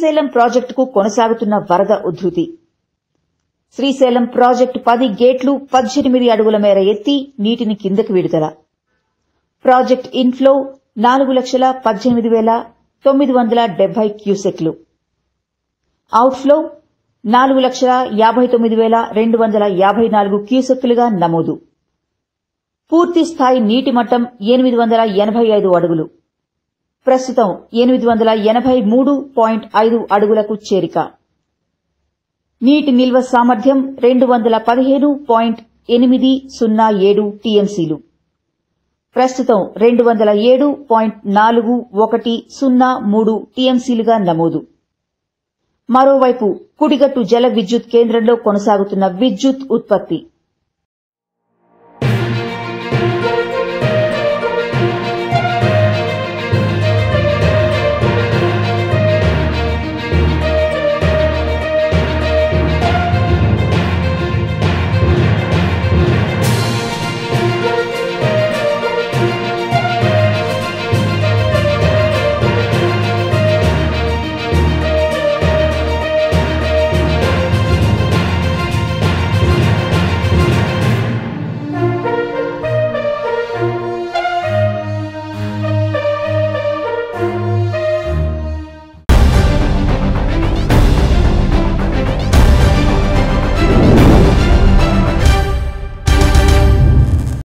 శ్రీశైలం ప్రాజెక్టుకు కొనసాగుతున్న వరద ఉధృతి శ్రీశైలం ప్రాజెక్టు పది గేట్లు పద్దెనిమిది అడుగుల మేర ఎత్తి నీటిని కిందకి విడుదల ప్రాజెక్ట్ ఇన్ఫ్లో నాలుగు లక్షల పద్దెనిమిది వేల తొమ్మిది వందల డెబ్బై క్యూసెక్లు అవుట్ఫ్లో నాలుగు లక్షల యాభై తొమ్మిది వేల రెండు వందల యాభై నాలుగు క్యూసెక్కులుగా నమోదు పూర్తి స్థాయి నీటి మట్టం ఎనిమిది వందల ఎనభై ఐదు అడుగులు ప్రస్తుతం ఎనిమిది వందల ఎనభై మూడు పాయింట్ ఐదు అడుగులకు చేరిక నీటి నిల్వ సామర్థ్యం రెండు వందల పదిహేను పాయింట్ ఎనిమిది సున్నా ఏడు టీఎంసీలు ప్రస్తుతం రెండు వందల ఏడు పాయింట్ నాలుగు ఒకటి సున్నా మూడు టీఎంసీలుగా నమోదు మరోవైపు కుడిగట్టు జల విద్యుత్ కేంద్రంలో కొనసాగుతున్న విద్యుత్ ఉత్పత్తి